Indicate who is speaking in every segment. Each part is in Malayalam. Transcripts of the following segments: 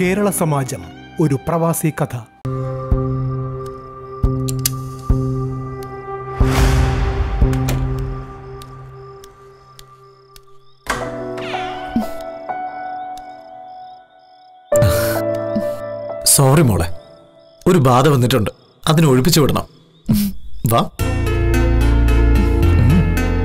Speaker 1: കേരള സമാജം ഒരു പ്രവാസി കഥ
Speaker 2: സോറി മോളെ ഒരു ബാധ വന്നിട്ടുണ്ട് അതിനെ ഒഴിപ്പിച്ചു വിടണം വാ ഉം.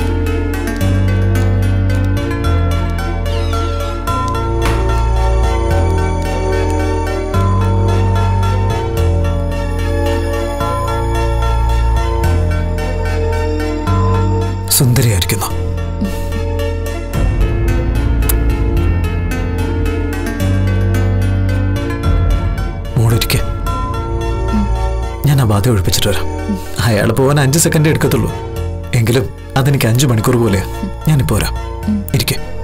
Speaker 2: സുന്ദരിയായിരിക്കുന്നു മോളിരിക്കെ ഞാൻ ആ ബാധ ഒഴിപ്പിച്ചിട്ട് വരാം അയാൾ പോകാൻ അഞ്ച് സെക്കൻഡേ എടുക്കത്തുള്ളൂ എങ്കിലും അതെനിക്ക് അഞ്ച് മണിക്കൂർ പോലെയാ ഞാനിപ്പോ വരാം ഇരിക്കെ